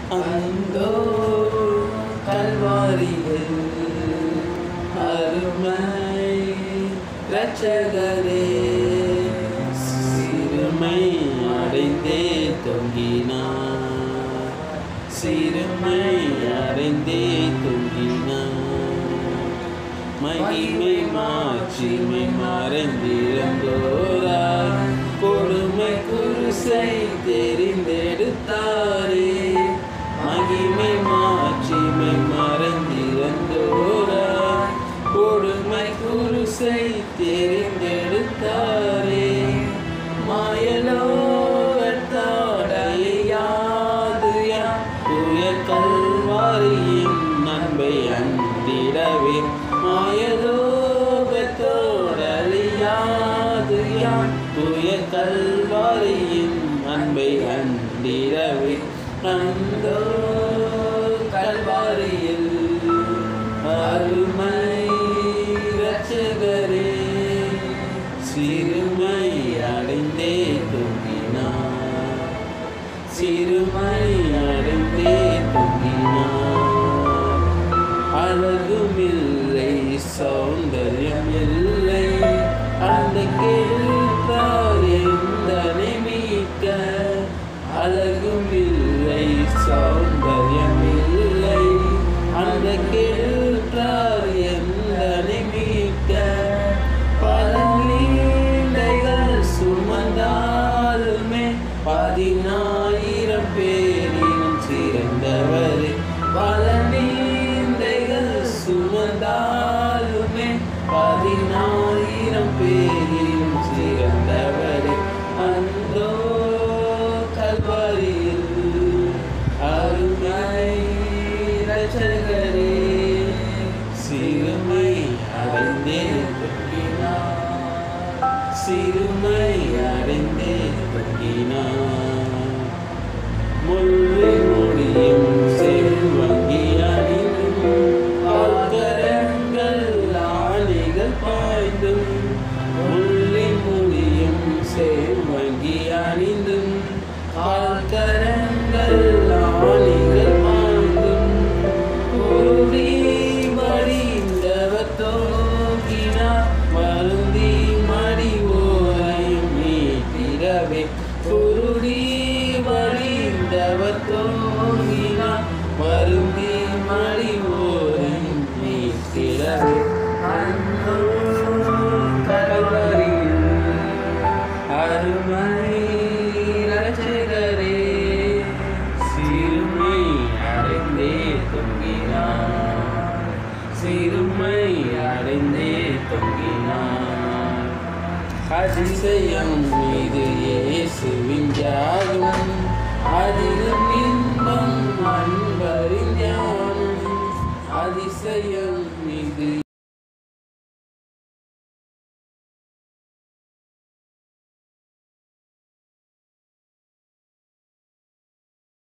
அந்தோ கல்வாரியில் அருமை ரட்சகரே சிறுமை அடைந்தே தொங்கினார் சிறுமை அடைந்தே தொங்கினார் மகிமை மாட்சிமை மறைந்திருந்தோரார் கொடுமை குருசை தெரிந்தெடுத்தாரே மகிமை மாட்சிமை மறைந்திருந்தோரார் கொடுமை குருசை தெரிந்தெடுத்தாரே மாயலோகத்தாடையாது தூய கல்வாரியின் நன்மை அந்திடவே மாயலோகத்தோடழியாது யான் தூய கல்வாரியின் அன்பை அண்டிடவே அந்தோ கல்வாரியில் அருமை ரட்சகரே சிறுமை அடைந்தே தொங்கினார் சிறுமை அடைந்தே தொங்கினார் அழகுமில்லை சௌந்தர்யம் இல்லை அந்த கேள்வார் எந்தனை மீட்க அழகுமில்லை சௌந்தர்யம் இல்லை அந்த கேள்வார் எந்தனை மீட்க பல நீண்டைகள் சுமந்தாலுமே பதினாயிரம் பேரினும் சிறந்தவரே பல நீண்டைகள் சுமந்தாலுமே பதினாயிரம் பேரினும் சிறந்தவரே அந்தோ கல்வாரியில் அருமை ரட்சகரே சிறுமை அடைந்தே தொங்கினார் சிறுமை அடைந்தே தொங்கினார் முல்லை முடியும் செல்வங்கி அணிந்தும் ஆழ்கரங்கள் ஆணைகள் பாய்ந்தும் முல்லை முடியும் செல்வங்கி அணிந்தும் ஆழ்கரங்கள் ஆணைகள் பாய்ந்தும் குருடி வடிந்தவர் தோங்கினார் வருந்தி மடி ஓரையும் மீட்டிடவே குருடி வடிந்தவர் தோங்கினார் வருந்தி மடி ஓரையும் மீட்டிடவே அந்தோ கல்வரியில் அருமை ரட்சகரே சிறுமை அடைந்தே தொங்கினார் சிறுமை அடைந்தே தொங்கினார் அதிசயம் மீது இயேசுவின் தியாகம் அதிலும் இன்பம் அன்பரின் தியானம் அதிசயம்